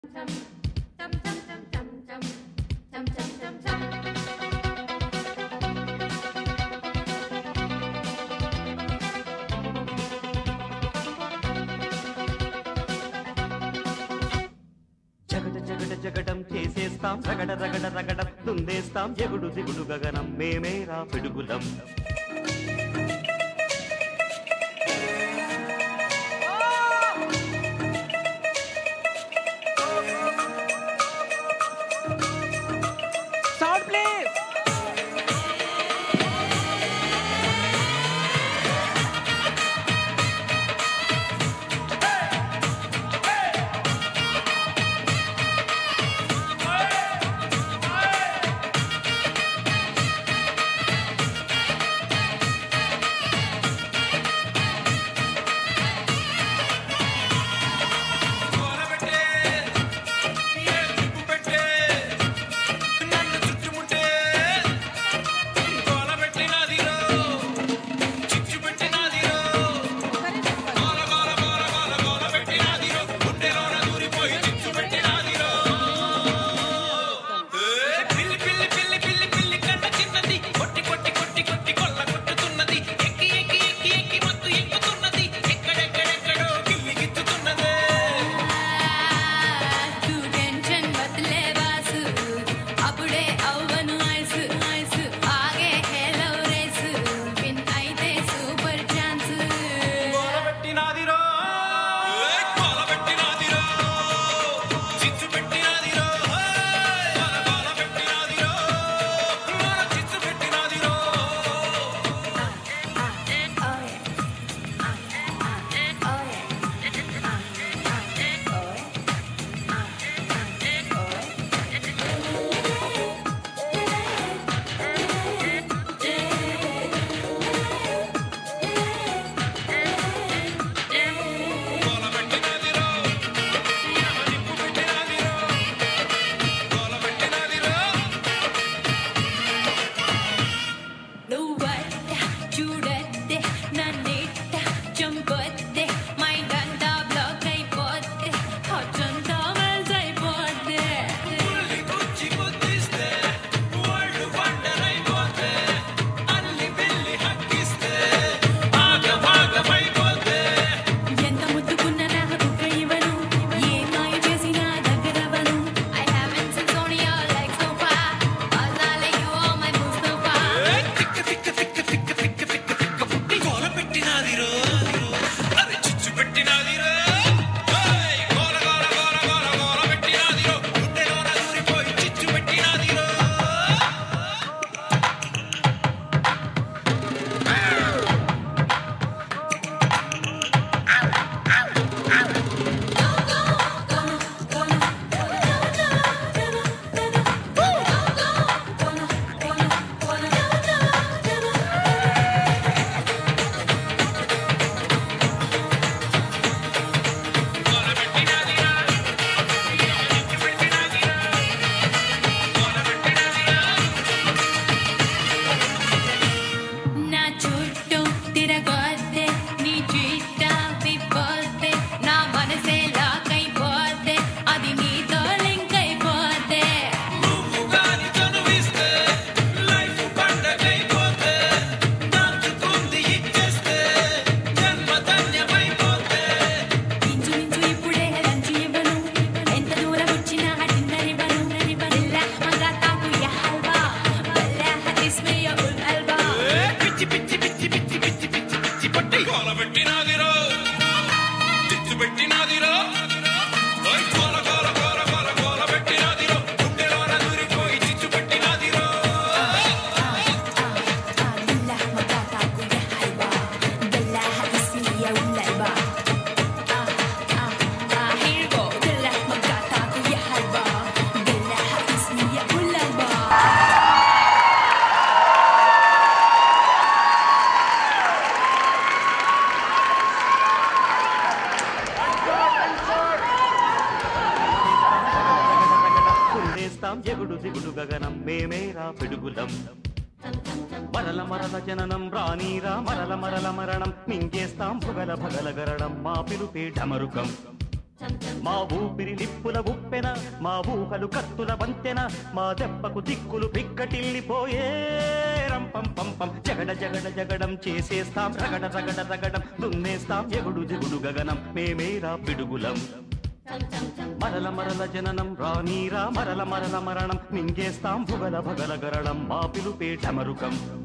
జగడ జగడ జగడం చేసేస్తాం రగడ రగడ రగడ తుందేస్తాం జగుడు దిగుడు గగనం మేమేరా పిడుగులం సౌండ్ ప్లీజ్ కోలబెట్టే ఏ చిప్పు పెట్టే నన్ను చుట్టుముట్టే కోలబెట్టినదిరో చిచ్చు పెట్టినదిరో కోల కోల కోల కోల కోలబెట్టినదిరో గుండెలోన దూరిపోయి చిచ్చు పెట్టినదిరో ఏ పిల్లి పిల్లి పిల్లి పిల్లి పిల్లి కన్న చిన్నది కొట్టి కొట్టి కొట్టి కొట్టి కొల్ల కొట్టుతున్నది ఎక్కి ఎక్కి ఎక్కి ఎక్కి మత్తు ఎక్కుతున్నది ఎక్కడెక్కడెక్కడో గిల్లి గిచ్చుతున్నదే తూ టెన్షన్ బదలే వాసు అప్పుడే అవ్వను ఐసు ఐసు ఆగే హేలో రేసు విన్ అయితే సూపర్ ఛాన్స్ కోలబెట్టినాదిరో కోలబెట్టినాదిరో చిచ్చు పెట్టినాదిరో కోల కోలబెట్టినాదిరో మన చిచ్చు పెట్టినాదిరో కోలబెట్టినాదిరో నిప్పు పెట్టినాదిరో కోలబెట్టినాదిరో నువ్వట్ట చూడద్దే నన్నిట్ట చంపొద్దే మైండ్ అంతా బ్లాక్ అయిపోద్దే హార్ట్ అంతా మెల్ట్ అయిపోద్దే పుల్లి గుచ్చి గుద్దిస్తే వరల్డ్ వండర్ అయిపోతే అల్లి బిల్లి హక్కిస్తే ఆగమాగమైపోతే ఎంత ముద్దుకున్న నా బుగ్గ ఇవ్వను ఏ మాయ చేసినా దగ్గరవను I haven't seen Sonia like sofa అల్లాలే యు ఆర్ మై ముస్తఫా తిక్క తిక్క తిక్క తిక్క తిక్క తిక్క తిక్క పుట్టి గోల పెట్టినాదిరో అరే చిచ్చు పెట్టినాదిరో ఓయ్ గోల గోల గోల గోల గోల పెట్టినాదిరో గుండెలోన దూరిపోయి చిచ్చు పెట్టినాదిరో గోల పెట్టినాదిరో చిచ్చు పెట్టినాదిరో గోల పెట్టినాదిరో నా చుట్టూ తిరగొద్దే నీ చిట్ట విప్పొద్దే నా మనసే లాక్ అయిపోద్దే అది నీతో లింక్ అయిపోద్దే నువ్వు గాని కనువిస్తే లైఫ్ పండగైపోతే దాచుకుంది ఇచ్చేస్తే జన్మ ధన్యమైపోతే ఇంచుమించు ఇప్పుడే లంచ్ ఇవ్వను ఎంత దూరం వచ్చినా డిన్నర్ ఇవ్వను బిల్లా మగా తాకు యా హల్వా బల్లా ఇస్మే యా ఉల్ అల్బా పిచ్చి పిచ్చి పిచ్చి పిచ్చి పిచ్చి పిచ్చి పిచ్చి పట్టి కోల పెట్టినాదిరో చిచ్చు పెట్టినాదిరో ఓయ్ కోల కోల కోల కోల కోల పెట్టినాదిరో గుండెలోన దూరిపోయి చిచ్చు పెట్టినాదిరో బిల్లా మగా తాకు యా హల్వా బల్లా ఇస్మే యా ఉల్ అల్బా Here go, బిల్లా మగా తాకు యా హల్వా బల్లా ఇస్మే యా ఉల్ అల్బా తుందేస్తాం జగుడు దిగుడు గగనం మేమేరా పిడుగులం మరల మరల జననం రానీరా మరల మరల మరణం మింగేస్తాం భగల భగల గరడం మా పిలుపే ఢమరుకం చం చం మా ఊపిరి నిప్పుల ఉప్పెన మా ఊహలు కత్తుల వంతెన మా దెబ్బకు దిక్కులు పిక్కటిల్లిపోయే రంపం పంపం జగడ జగడ జగడం చేసేస్తాం రగడ రగడ రగడం దున్నేస్తాం ఎగుడు దిగుడు గగనం మేమేరా పిడుగులం మరల మరల జననం రానీరా మరల మరల మరణం మింగేస్తాం భుగల భగల గరళం మా పిలుపే ఢమరుకం